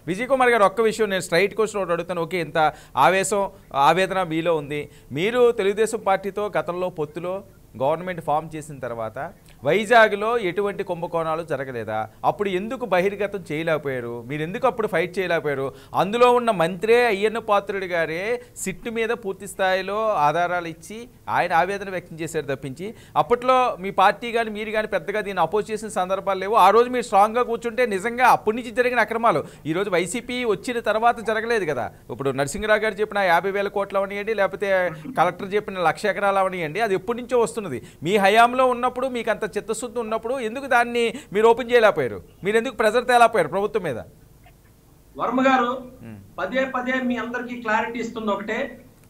విజయ్ కుమార్ గారు ఒక్క విషయం నేను స్ట్రైట్ క్వశ్చన్ ఒకటి అడుగుతాను ఓకే ఇంత ఆవేశం ఆవేదన మీలో ఉంది మీరు తెలుగుదేశం పార్టీతో గతంలో పొత్తులో గవర్నమెంట్ ఫామ్ చేసిన తర్వాత వైజాగ్లో ఎటువంటి కుంభకోణాలు జరగలేదా అప్పుడు ఎందుకు బహిర్గతం చేయలేకపోయారు మీరు ఎందుకు అప్పుడు ఫైట్ చేయలేకపోయారు అందులో ఉన్న మంత్రే అయ్యన్న పాత్రుడు గారే సిట్ మీద పూర్తి స్థాయిలో ఆధారాలు ఇచ్చి ఆయన ఆవేదన వ్యక్తం చేశారు తప్పించి అప్పట్లో మీ పార్టీ కానీ మీరు కానీ పెద్దగా దీన్ని అపోజ్ చేసిన సందర్భాలు లేవు ఆ రోజు మీరు స్ట్రాంగ్గా కూర్చుంటే నిజంగా అప్పటి నుంచి జరిగిన అక్రమాలు ఈరోజు వైసీపీ వచ్చిన తర్వాత జరగలేదు కదా ఇప్పుడు నరసింహరావు గారు చెప్పిన యాభై వేల కోట్లు అవనియండి లేకపోతే కలెక్టర్ చెప్పిన లక్ష ఎకరాలు అవనియండి అది ఎప్పటి నుంచో వస్తున్నది మీ హయాంలో ఉన్నప్పుడు మీకు అంత చిత్తశుద్ధి ఉన్నప్పుడు ఎందుకు దాన్ని మీరు ఓపెన్ చేయలేకపోయారు మీరు ఎందుకు ప్రెజర్ తేలేకపోయారు ప్రభుత్వం మీద వర్మ గారు పదే పదే మీ అందరికీ క్లారిటీ ఇస్తుంది ఒకటే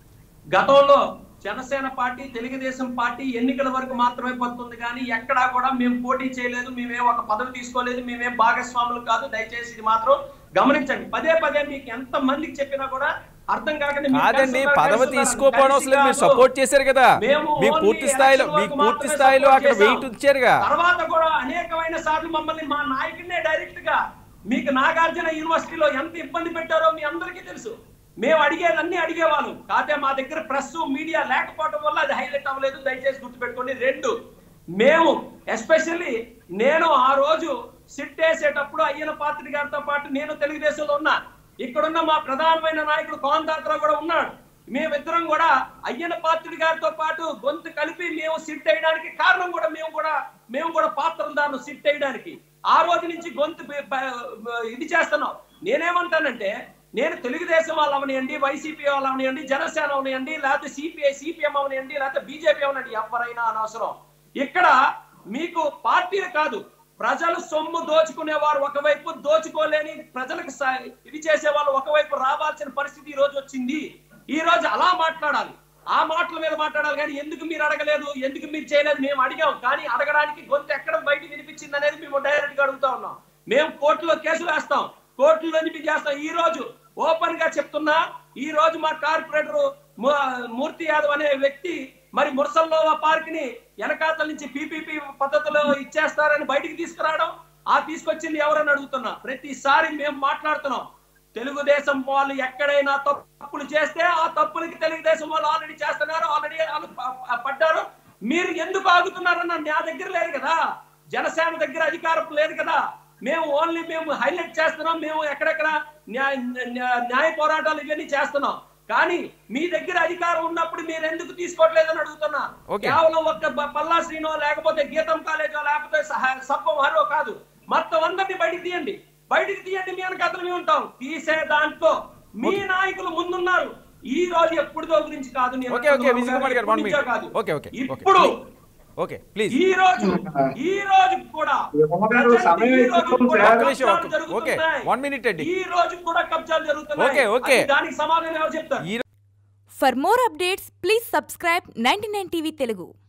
గతంలో జనసేన పార్టీ తెలుగుదేశం పార్టీ ఎన్నికల వరకు మాత్రమే పడుతుంది కానీ ఎక్కడా కూడా మేము పోటీ చేయలేదు మేమే ఒక పదవి తీసుకోలేదు మేమే భాగస్వాములు కాదు దయచేసి ఇది మాత్రం గమనించండి పదే పదే మీకు ఎంత మందికి చెప్పినా కూడా అర్థం కాకండి మీరు కాదండి కలుస్తున్నారు, పదవి కలుస్తున్నారు. తీసుకోపోవడం కలిసి అసలు మీరు కాదు. సపోర్ట్ చేశారు కదా మేము మీకు ఓన్లీ పూర్తి స్థాయిలో ఎలక్షన్ మీకు వరకు పూర్తి మాత్రమే స్థాయిలో సపోర్ట్ అక్కడ చేశాం. వెయిట్ ఇచ్చారుగా తర్వాత కూడా అనేకమైన సార్లు మమ్మల్ని మా నాయకుడినే డైరెక్ట్ గా మీకు నాగార్జున యూనివర్సిటీలో ఎంత ఇబ్బంది పెట్టారో మీ అందరికీ తెలుసు మేము అడిగేదన్నీ అడిగేవాళ్ళం కాకపోతే మా దగ్గర ప్రెస్ మీడియా లేకపోవడం వల్ల అది హైలైట్ అవ్వలేదు దయచేసి గుర్తుపెట్టుకోండి రెండు మేము ఎస్పెషల్లీ నేను ఆ రోజు సిట్ వేసేటప్పుడు అయ్యన పాత్రి గారితో పాటు నేను తెలుగుదేశంలో ఉన్నా ఇక్కడున్న మా ప్రధానమైన నాయకుడు పవన్ దాత్రా కూడా ఉన్నాడు మేమిద్దరం కూడా అయ్యన పాత్రుడి గారితో పాటు గొంతు కలిపి మేము సిట్ వేయడానికి కారణం కూడా మేము కూడా మేము కూడా పాత్రలు దాన్ని సిట్ వేయడానికి ఆ రోజు నుంచి గొంతు ప- ప- ఇది చేస్తున్నాం నేనేమంటానంటే నేను తెలుగుదేశం వాళ్ళు అవనియండి వైసీపీ వాళ్ళు అవనియండి జనసేన అవనియండి లేకపోతే సిపిఐ సిపిఎం అవనియండి లేకపోతే బీజేపీ అవనండి ఎవరైనా అనవసరం ఇక్కడ మీకు పార్టీలు కాదు ప్రజలు సొమ్ము దోచుకునేవారు ఒకవైపు దోచుకోలేని ప్రజలకు సా- ఇది చేసే వాళ్ళు ఒకవైపు రావాల్సిన పరిస్థితి ఈ రోజు వచ్చింది ఈ రోజు అలా మాట్లాడాలి ఆ మాటల మీద మాట్లాడాలి కానీ ఎందుకు మీరు అడగలేదు ఎందుకు మీరు చేయలేదు మేము అడిగాం కానీ అడగడానికి గొంతు ఎక్కడ బయట వినిపించింది అనేది మేము డైరెక్ట్ గా అడుగుతా ఉన్నాం మేము కోర్టులో కేసులు వేస్తాం కోర్టులో నుంచి చేస్తాం ఈ రోజు ఓపెన్ గా చెప్తున్నా ఈ రోజు మా కార్పొరేటర్ మూర్తి యాదవ్ అనే వ్యక్తి మరి మురసల్లో పార్క్ ని వెనకాతల నుంచి పీపీపీ పద్ధతిలో ఇచ్చేస్తారని బయటికి తీసుకురావడం ఆ తీసుకొచ్చింది ఎవరని అడుగుతున్నా ప్రతిసారి మేము మాట్లాడుతున్నాం తెలుగుదేశం వాళ్ళు ఎక్కడైనా తప్పులు చేస్తే ఆ తప్పులకి తెలుగుదేశం వాళ్ళు ఆల్రెడీ చేస్తున్నారు ఆల్రెడీ వాళ్ళు ప- ప- పడ్డారు మీరు ఎందుకు ఆగుతున్నారన్న నా దగ్గర లేదు కదా జనసేన దగ్గర అధికారం లేదు కదా మేము ఓన్లీ మేము హైలైట్ చేస్తున్నాం మేము ఎక్కడెక్కడ న్యాయ న్యాయ- న్యాయ పోరాటాలు ఇవన్నీ చేస్తున్నాం కానీ మీ దగ్గర అధికారం ఉన్నప్పుడు మీరు ఎందుకు తీసుకోవట్లేదని అడుగుతున్నా Okay. కేవలం ఒక్క బ- పల్లా శ్రీనో లేకపోతే గీతం కాలేజో లేకపోతే సహ- సప్పం హరో కాదు మొత్తం అందరినీ బయటికి తీయండి బయటికి తీయండి మీ వెనకాతలు మేము ఉంటాం తీసే దాంట్లో మీ నాయకులు ముందున్నారు ఈ రోజు ఎప్పుడుదో గురించి కాదు నేను ఓకే ఓకే అంటున్నాను విజయ్ కుమార్ గారు వన్ ఎప్పటి నుంచో కాదు. మినిట్ ఓకే ఓకే ఇప్పుడు ఓకే ప్లీజ్ ఈ రోజు ఈ రోజు కూడా ఎవరు సమయం ఈ రోజు ఇస్తున్నాం కూడా సార్. ఒక్క నిమిషం, కబ్జాలు ఓకే, జరుగుతున్నాయి. one minute అండి. ఈ రోజు కూడా కబ్జాలు జరుగుతున్నాయి ఓకే, ఓకే. అది దానికి సమాధానం ఎవరు చెప్తారు ఈ For more updates, please subscribe 99 TV Telugu.